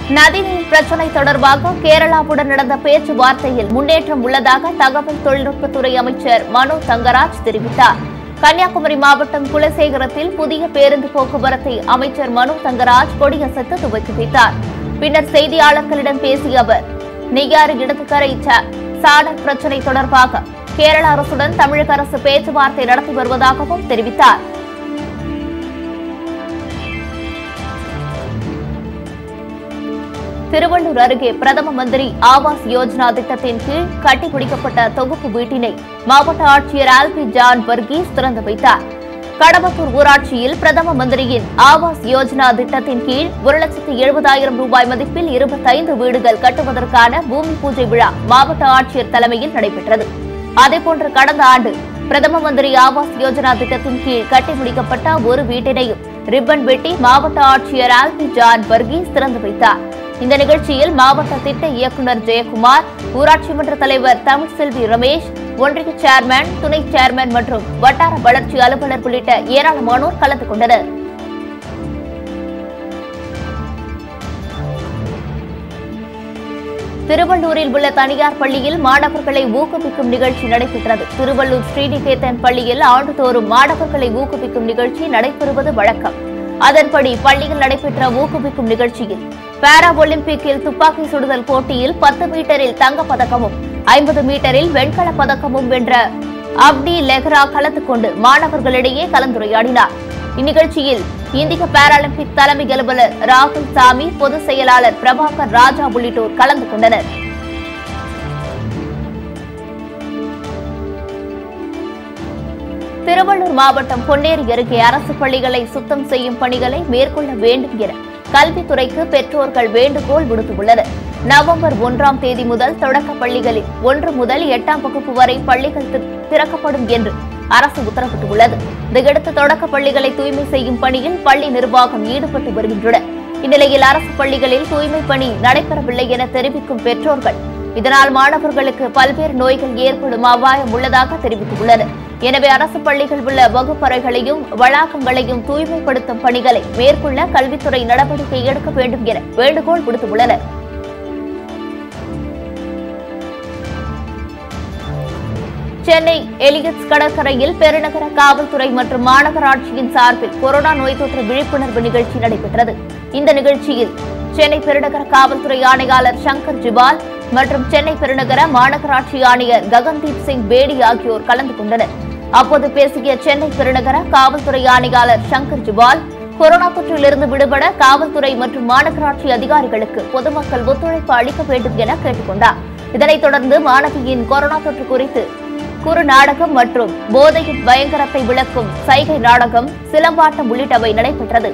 நதிநீர் பிரச்சினை தொடர்பாக கேரளாவுடன் நடந்த பேச்சுவார்த்தையில் முன்னேற்றம் உள்ளதாக தகவல் தொழில்நுட்பத்துறை அமைச்சர் மனோ தங்கராஜ் தெரிவித்தார் கன்னியாகுமரி மாவட்டம் குலசேகரத்தில் புதிய பேருந்து போக்குவரத்தை அமைச்சர் மனோ தங்கராஜ் கொடியசைத்து துவக்கி வைத்தார் பின்னர் செய்தியாளர்களிடம் பேசிய அவர் நெய்யாறு இடத்துக்கரை ச- சாடர் பிரச்சினை தொடர்பாக கேரள அரசுடன் தமிழக அரசு பேச்சுவார்த்தை நடத்தி வருவதாகவும் தெரிவித்தார் திருவள்ளூர் அருகே பிரதம மந்திரி ஆவாஸ் யோஜனா திட்டத்தின் கீழ் கட்டி குடிக்கப்பட்ட தொகுப்பு வீட்டினை மாவட்ட ஆட்சியர் ஆல்பி ஜான் வர்கீஸ் திறந்து வைத்தார் கடம்பத்தூர் ஊராட்சியில் பிரதம மந்திரியின் ஆவாஸ் யோஜனா திட்டத்தின் கீழ் ஒரு லட்சத்து எழுபதாயிரம் ரூபாய் மதிப்பில் இருபத்தைந்து வீடுகள் கட்டுவதற்கான பூமி பூஜை விழா மாவட்ட ஆட்சியர் தலைமையில் நடைபெற்றது அதேபோன்று கடந்த ஆண்டு பிரதம மந்திரி ஆவாஸ் யோஜனா திட்டத்தின் கீழ் கட்டி முடிக்கப்பட்ட ஒரு வீட்டினையும் ரிப்பன் வெட்டி மாவட்ட ஆட்சியர் ஆல்பி ஜான் வர்கீஸ் திறந்து வைத்தார் இந்த நிகழ்ச்சியில் மாவட்ட திட்ட இயக்குநர் ஜெயக்குமார் ஊராட்சி மன்ற தலைவர் தமிழ்செல்வி ரமேஷ் ஒன்றிய சேர்மேன் துணை சேர்மேன் மற்றும் வட்டார வளர்ச்சி அலுவலர் உள்ளிட்ட ஏராளமானோர் கலந்து கொண்டனர் திருவள்ளூரில் உள்ள தனியார் பள்ளியில் மாணவர்களை ஊக்குவிக்கும் நிகழ்ச்சி நடைபெற்றது திருவள்ளூர் ஸ்ரீநிகேதன் பள்ளியில் ஆண்டுதோறும் மாணவர்களை ஊக்குவிக்கும் நிகழ்ச்சி நடைபெறுவது வழக்கம் அதன்படி பள்ளியில் நடைபெற்ற ஊக்குவிக்கும் நிகழ்ச்சியில் பாரா ஒலிம்பிக்கில் துப்பாக்கி சுடுதல் போட்டியில் பத்து மீட்டரில் தங்கப் பதக்கமும் ஐம்பது மீட்டரில் வெண்கலப் பதக்கமும் வென்ற அப்டி லெஹ்ரா கலந்து கொண்டு மாணவர்களிடையே கலந்துரையாடினார் இந்நிகழ்ச்சியில் இந்திய பாராலிம்பிக் தலைமை அலுவலர் ராகுல் சாமி பொதுச் செயலாளர் பிரபாகர் ராஜா உள்ளிட்டோர் கலந்து கொண்டனர் திருவள்ளூர் மாவட்டம் பொன்னேரி அருகே அரசு பள்ளிகளை சுத்தம் செய்யும் பணிகளை மேற்கொள்ள வேண்டும் என கல்வித்துறைக்கு பெற்றோர்கள் வேண்டுகோள் விடுத்துள்ளனர் நவம்பர் ஒன்றாம் தேதி முதல் தொடக்க பள்ளிகளில் ஒன்று முதல் எட்டாம் வகுப்பு வரை பள்ளிகள் தி- திறக்கப்படும் என்று அரசு உத்தரவிட்டுள்ளது இதையடுத்து தொடக்க பள்ளிகளை தூய்மை செய்யும் பணியில் பள்ளி நிர்வாகம் ஈடுபட்டு வருகின்றனர் இந்நிலையில் அரசு பள்ளிகளில் தூய்மை பணி நடைபெறவில்லை என தெரிவிக்கும் பெற்றோர்கள் இதனால் மாணவர்களுக்கு பல்வேறு நோய்கள் ஏற்படும் அபாயம் உள்ளதாக தெரிவித்துள்ளனர் எனவே அரசு பள்ளிகள் உள்ள வகுப்பறைகளையும் வளாகங்களையும் தூய்மைப்படுத்தும் பணிகளை மேற்கொள்ள கல்வித்துறை நடவடிக்கை எடுக்க வேண்டும் என வேண்டுகோள் விடுத்துள்ளனர் சென்னை எலியட்ஸ் கடற்கரையில் பெருநகர காவல்துறை மற்றும் மாநகராட்சியின் சார்பில் கொரோனா நோய் தொற்று விழிப்புணர்வு நிகழ்ச்சி நடைபெற்றது இந்த நிகழ்ச்சியில் சென்னை பெருநகர காவல்துறை ஆணையாளர் சங்கர் ஜிபால் மற்றும் சென்னை பெருநகர மாநகராட்சி ஆணையர் ககன்தீப் சிங் பேடி ஆகியோர் கலந்து கொண்டனர் அப்போது பேசிய சென்னை பெருநகர காவல்துறை ஆணையாளர் சங்கர் ஜிபால் கொரோனா தொற்றிலிருந்து விடுபட காவல்துறை மற்றும் மாநகராட்சி அதிகாரிகளுக்கு பொதுமக்கள் ஒத்துழைப்பு அளிக்க வேண்டும் என கேட்டுக்கொண்டார் இதனைத் தொடர்ந்து மாணவியின் கொரோனா தொற்று குறித்து குறு நாடகம் மற்றும் போதையின் பயங்கரத்தை விளக்கும் சைகை நாடகம் சிலம்பாட்டம் உள்ளிட்டவை நடைபெற்றது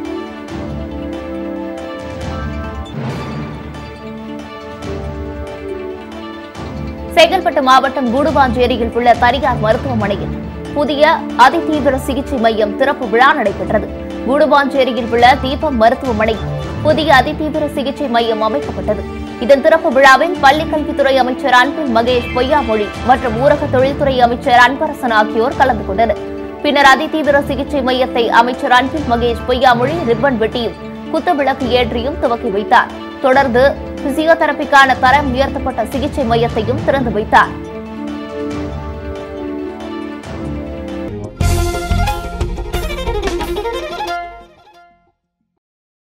செங்கல்பட்டு மாவட்டம் கூடுவாஞ்சேரியில் உள்ள தனியார் மருத்துவமனையில் புதிய அதிதீவிர சிகிச்சை மையம் திறப்பு விழா நடைபெற்றது கூடுவாஞ்சேரியில் உள்ள தீபம் மருத்துவமனை புதிய அதிதீவிர சிகிச்சை மையம் அமைக்கப்பட்டது இதன் திறப்பு விழாவில் பள்ளிக் கல்வித்துறை அமைச்சர் அன்பில் மகேஷ் பொய்யாமொழி மற்றும் ஊரக தொழில்துறை அமைச்சர் அன்பரசன் ஆகியோர் கலந்து கொண்டனர் பின்னர் அதிதீவிர சிகிச்சை மையத்தை அமைச்சர் அன்பில் மகேஷ் பொய்யாமொழி ரிப்பன் வெட்டியும் குத்துவிளக்கு ஏற்றியும் துவக்கி வைத்தார் தொடர்ந்து பிசியோதெரபிக்கான தரம் உயர்த்தப்பட்ட சிகிச்சை மையத்தையும் திறந்து வைத்தார்